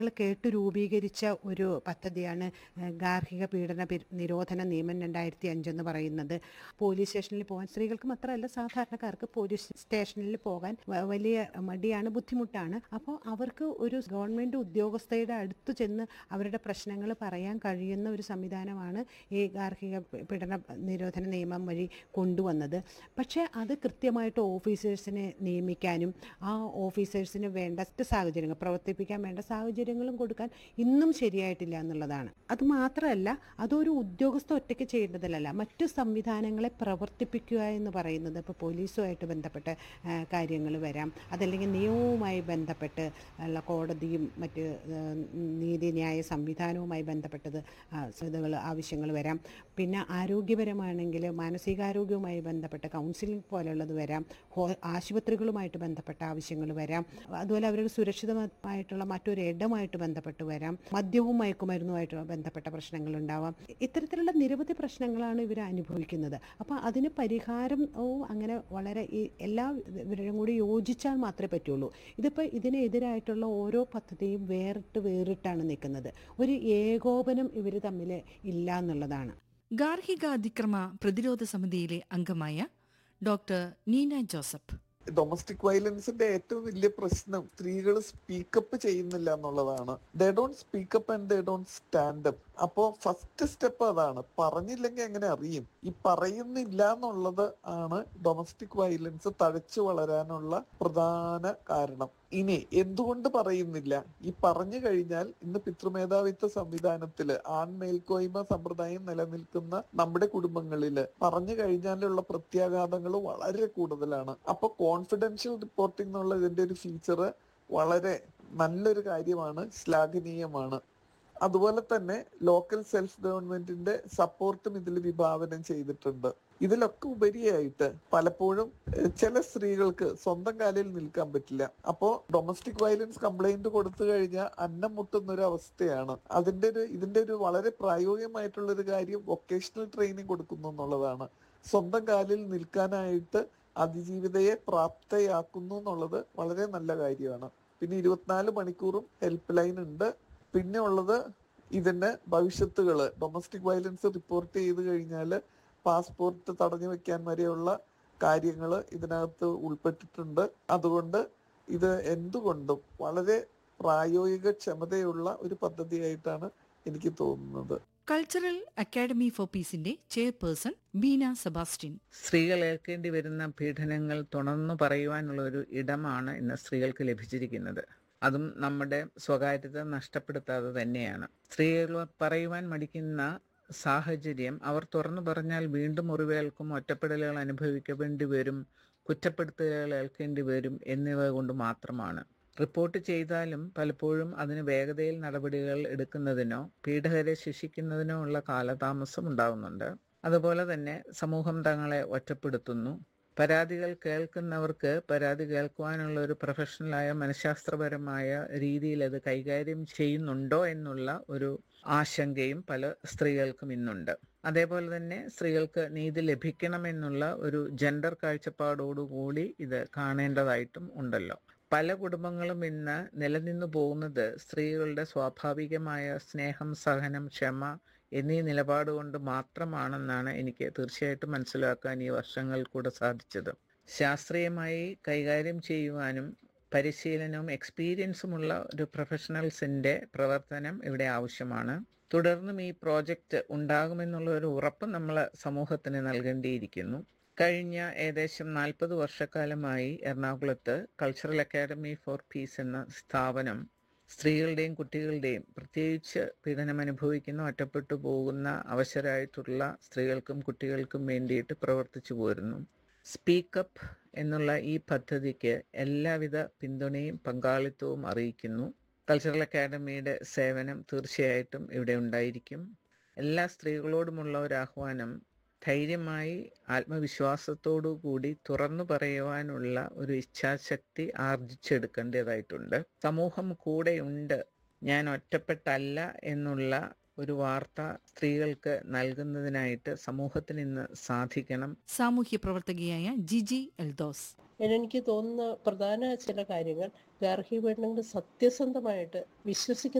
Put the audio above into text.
നിങ്ങൾ കേട്ട് രൂപീകരിച്ച ഒരു പദ്ധതിയാണ് ഏഹ്, ഗാർഹിക പീഡന പി- നിരോധന നിയമം രണ്ടായിരത്തി അഞ്ചെന്ന് പറയുന്നത് പോലീസ് സ്റ്റേഷനിൽ പോകാൻ സ്ത്രീകൾക്ക് മാത്രമല്ല സാധാരണക്കാർക്ക് പോലീസ് സ്റ്റേഷനിൽ പോകാൻ വ- വലിയ മടിയാണ് ബുദ്ധിമുട്ടാണ് അപ്പോൾ അവർക്ക് ഒരു ഗവൺമെൻറ് ഉദ്യോഗസ്ഥയുടെ അടുത്ത് ചെന്ന് അവരുടെ പ്രശ്നങ്ങൾ പറയാൻ കഴിയുന്ന ഒരു സംവിധാനമാണ് ഈ ഗാർഹിക പി- പീഡന നിരോധന നിയമം വഴി കൊണ്ടുവന്നത് പക്ഷേ അത് കൃത്യമായിട്ട് ഓഫീസേഴ്സിനെ നിയമിക്കാനും ആ ഓഫീസേഴ്സിന് വേണ്ട സാഹചര്യങ്ങൾ പ്രവർത്തിപ്പിക്കാൻ വേണ്ട സാഹചര്യങ്ങളും കൊടുക്കാൻ ഇന്നും ശരിയായിട്ടില്ല എന്നുള്ളതാണ് അത് മാത്രമല്ല അതൊരു ഉദ്യോഗസ്ഥ ഒറ്റയ്ക്ക് ചെയ്യേണ്ടതല്ല മറ്റു സംവിധാനങ്ങളെ പ്രവർത്തിപ്പിക്കുക എന്ന് പറയുന്നത് ഇപ്പോൾ പോലീസുമായിട്ട് ബന്ധപ്പെട്ട കാര്യങ്ങൾ വരാം അതല്ലെങ്കിൽ നിയമവുമായി ബന്ധപ്പെട്ട് ഉള്ള കോടതിയും മറ്റ് ആ, നീതിന്യായ സംവിധാനവുമായി ബന്ധപ്പെട്ടത് ഇതുകൾ ആവശ്യങ്ങൾ വരാം പിന്നെ ആരോഗ്യപരമാണെങ്കിൽ മാനസികാരോഗ്യവുമായി ബന്ധപ്പെട്ട കൗൺസിലിംഗ് പോലുള്ളത് വരാം ഹോ ആശുപത്രികളുമായിട്ട് ബന്ധപ്പെട്ട ആവശ്യങ്ങൾ വരാം അതുപോലെ അവരുടെ സുരക്ഷിതമായിട്ടുള്ള മറ്റൊരു ഇടമായിട്ട് ബന്ധപ്പെട്ട് വരാം മദ്യവും മയക്കുമരുന്നുമായിട്ട് ബന്ധപ്പെട്ട പ്രശ്നങ്ങൾ ഉണ്ടാവാം ഇത്തരത്തിലുള്ള നിരവധി പ്രശ്നങ്ങളാണ് ഇവർ അനുഭവിക്കുന്നത് അപ്പോൾ അതിന് പരിഹാരം ഓ അങ്ങനെ വളരെ ഈ എല്ലാ ഇവരും കൂടി യോജിച്ചാൽ മാത്രമേ പറ്റുള്ളൂ ഇതിപ്പോൾ ഇതിനെതിരായിട്ടുള്ള ഓരോ പദ്ധതിയും വേറിട്ട് വേറിട്ടാണ് നിൽക്കുന്നത് ഒരു ഏകോപനം ഇവർ തമ്മിൽ ഇല്ല എന്നുള്ളതാണ് ഗാർഹിക അതിക്രമ പ്രതിരോധ സമിതിയിലെ അംഗമായ ഡോക്ടർ നീന ജോസഫ് ഡൊമസ്റ്റിക് വയലൻസിന്റെ ഏറ്റവും വലിയ പ്രശ്നം സ്ത്രീകൾ സ്പീക്കപ്പ് ചെയ്യുന്നില്ല എന്നുള്ളതാണ് they don't speak up and they don't stand up അപ്പോ ഫസ്റ്റ് സ്റ്റെപ്പ് അതാണ് പറഞ്ഞില്ലെങ്കിൽ എങ്ങനെ അറിയും ഈ പറയുന്നില്ല എന്നുള്ളത് ആണ് ഡൊമസ്റ്റിക് വയലൻസ് തഴച്ചു വളരാനുള്ള പ്രധാന കാരണം ഇനി എന്തുകൊണ്ട് പറയുന്നില്ല ഈ പറഞ്ഞു കഴിഞ്ഞാൽ ഇന്ന് പിതൃമേധാവിത്വ സംവിധാനത്തില് ആൺമേൽക്കോയ്മ സമ്പ്രദായം നിലനിൽക്കുന്ന നമ്മുടെ കുടുംബങ്ങളില് പറഞ്ഞു കഴിഞ്ഞാലുള്ള പ്രത്യാഘാതങ്ങൾ വളരെ കൂടുതലാണ് അപ്പൊ കോൺഫിഡൻഷ്യൽ റിപ്പോർട്ടിംഗ് എന്നുള്ള ഇതിന്റെ ഒരു ഫീച്ചർ വളരെ നല്ലൊരു കാര്യമാണ് ശ്ലാഘനീയമാണ് അതുപോലെ തന്നെ ലോക്കൽ സെൽഫ് ഗവൺമെന്റിന്റെ സപ്പോർട്ടും ഇതിൽ വിഭാവനം ചെയ്തിട്ടുണ്ട് ഇതിലൊക്കെ ഉപരിയായിട്ട് പലപ്പോഴും ഏഹ്, ചില സ്ത്രീകൾക്ക് സ്വന്തം കാലിൽ നിൽക്കാൻ പറ്റില്ല അപ്പോ ഡൊമസ്റ്റിക് വയലൻസ് കംപ്ലൈന്റ് കൊടുത്തു കഴിഞ്ഞാൽ അന്നം മുട്ടുന്ന ഒരു അവസ്ഥയാണ് അതിന്റെ ഒരു ഇതിന്റെ ഒരു വളരെ പ്രായോഗികമായിട്ടുള്ള ഒരു കാര്യം വൊക്കേഷണൽ ട്രെയിനിങ് കൊടുക്കുന്നു എന്നുള്ളതാണ് സ്വന്തം കാലിൽ നിൽക്കാനായിട്ട് അതിജീവിതയെ പ്രാപ്തയാക്കുന്നു എന്നുള്ളത് വളരെ നല്ല കാര്യമാണ് പിന്നെ ഇരുപത്തിനാല് മണിക്കൂറും ഹെൽപ്പ് ലൈൻ ഉണ്ട് പിന്നെ ഉള്ളത് ഇതിന്റെ ഭവിഷ്യത്തുകള് ഡൊമസ്റ്റിക് വയലൻസ് റിപ്പോർട്ട് ചെയ്ത് കഴിഞ്ഞാൽ പാസ്പോർട്ട് തടഞ്ഞു വെക്കാൻ വരെയുള്ള കാര്യങ്ങൾ ഇതിനകത്ത് ഉൾപ്പെട്ടിട്ടുണ്ട് അതുകൊണ്ട് ഇത് എന്തുകൊണ്ടും വളരെ പ്രായോഗിക ക്ഷമതയുള്ള ഒരു പദ്ധതിയായിട്ടാണ് എനിക്ക് തോന്നുന്നത് കൾച്ചറൽ അക്കാദമി ഫോർ പീസിന്റെ ചെയർപേഴ്സൺ ബീന സെബാസ്റ്റ്യൻ സ്ത്രീകൾ ഏൽക്കേണ്ടി വരുന്ന പീഡനങ്ങൾ തുറന്നു പറയുവാനുള്ള ഒരു ഇടമാണ് ഇന്ന് സ്ത്രീകൾക്ക് ലഭിച്ചിരിക്കുന്നത് അതും നമ്മുടെ സ്വകാര്യത നഷ്ടപ്പെടുത്താതെ തന്നെയാണ് സ്ത്രീകൾ പറയുവാൻ മടിക്കുന്ന സാഹചര്യം അവർ തുറന്നു പറഞ്ഞാൽ വീണ്ടും മുറിവേൽക്കും ഒറ്റപ്പെടലുകൾ അനുഭവിക്കേണ്ടി വരും കുറ്റപ്പെടുത്തലുകൾ ഏൽക്കേണ്ടി വരും എന്നിവ കൊണ്ട് മാത്രമാണ് റിപ്പോർട്ട് ചെയ്താലും പലപ്പോഴും അതിന് വേഗതയിൽ നടപടികൾ എടുക്കുന്നതിനോ പീഡകരെ ശിക്ഷിക്കുന്നതിനോ ഉള്ള കാലതാമസം ഉണ്ടാകുന്നുണ്ട് അതുപോലെ തന്നെ സമൂഹം തങ്ങളെ ഒറ്റപ്പെടുത്തുന്നു പരാതികൾ കേൾക്കുന്നവർക്ക് പരാതി കേൾക്കുവാനുള്ള ഒരു പ്രൊഫഷണലായ മനഃശാസ്ത്രപരമായ രീതിയിൽ അത് കൈകാര്യം ചെയ്യുന്നുണ്ടോ എന്നുള്ള ഒരു ആശങ്കയും പല സ്ത്രീകൾക്കും ഇന്നുണ്ട് അതേപോലെ തന്നെ സ്ത്രീകൾക്ക് നീതി ലഭിക്കണമെന്നുള്ള ഒരു ജെൻഡർ കാഴ്ചപ്പാടോടുകൂടി ഇത് കാണേണ്ടതായിട്ടും ഉണ്ടല്ലോ പല കുടുംബങ്ങളും ഇന്ന് നിലനിന്നു പോകുന്നത് സ്ത്രീകളുടെ സ്വാഭാവികമായ സ്നേഹം സഹനം ക്ഷമ എന്നീ നിലപാട് കൊണ്ട് മാത്രമാണെന്നാണ് എനിക്ക് തീർച്ചയായിട്ടും മനസ്സിലാക്കാൻ ഈ വർഷങ്ങൾ കൂടെ സാധിച്ചത് ശാസ്ത്രീയമായി കൈകാര്യം ചെയ്യുവാനും പരിശീലനവും എക്സ്പീരിയൻസുമുള്ള ഒരു പ്രൊഫഷണൽസിന്റെ പ്രവർത്തനം ഇവിടെ ആവശ്യമാണ് തുടർന്നും ഈ പ്രോജക്റ്റ് ഉണ്ടാകുമെന്നുള്ള ഒരു ഉറപ്പ് നമ്മൾ സമൂഹത്തിന് നൽകേണ്ടിയിരിക്കുന്നു കഴിഞ്ഞ ഏകദേശം നാൽപ്പത് വർഷക്കാലമായി എറണാകുളത്ത് കൾച്ചറൽ അക്കാദമി ഫോർ പീസ് എന്ന സ്ഥാപനം സ്ത്രീകളുടെയും കുട്ടികളുടെയും പ്രത്യേകിച്ച് പീഡനം അനുഭവിക്കുന്ന ഒറ്റപ്പെട്ടു പോകുന്ന അവശരായിട്ടുള്ള സ്ത്രീകൾക്കും കുട്ടികൾക്കും വേണ്ടിയിട്ട് പ്രവർത്തിച്ചു പോരുന്നു സ്പീക്കപ്പ് എന്നുള്ള ഈ പദ്ധതിക്ക് എല്ലാവിധ പിന്തുണയും പങ്കാളിത്തവും അറിയിക്കുന്നു കൾച്ചറൽ അക്കാദമിയുടെ സേവനം തീർച്ചയായിട്ടും ഇവിടെ ഉണ്ടായിരിക്കും എല്ലാ സ്ത്രീകളോടുമുള്ള ഒരു ആഹ്വാനം ധൈര്യമായി ആത്മവിശ്വാസത്തോടു കൂടി തുറന്നു പറയുവാനുള്ള ഒരു ഇച്ഛാശക്തി ആർജിച്ചെടുക്കേണ്ടതായിട്ടുണ്ട് സമൂഹം കൂടെയുണ്ട് ഞാൻ ഒറ്റപ്പെട്ടല്ല എന്നുള്ള ഒരു വാർത്ത സ്ത്രീകൾക്ക് നൽകുന്നതിനായിട്ട് സമൂഹത്തിന് ഇന്ന് സാധിക്കണം സാമൂഹ്യ പ്രവർത്തകയായ ജിജി എൽദോസ് എനിക്ക് തോന്നുന്ന പ്രധാന ചില കാര്യങ്ങൾ ഗാർഹിക പീഡനങ്ങൾ സത്യസന്ധമായിട്ട് വിശ്വസിക്കുന്ന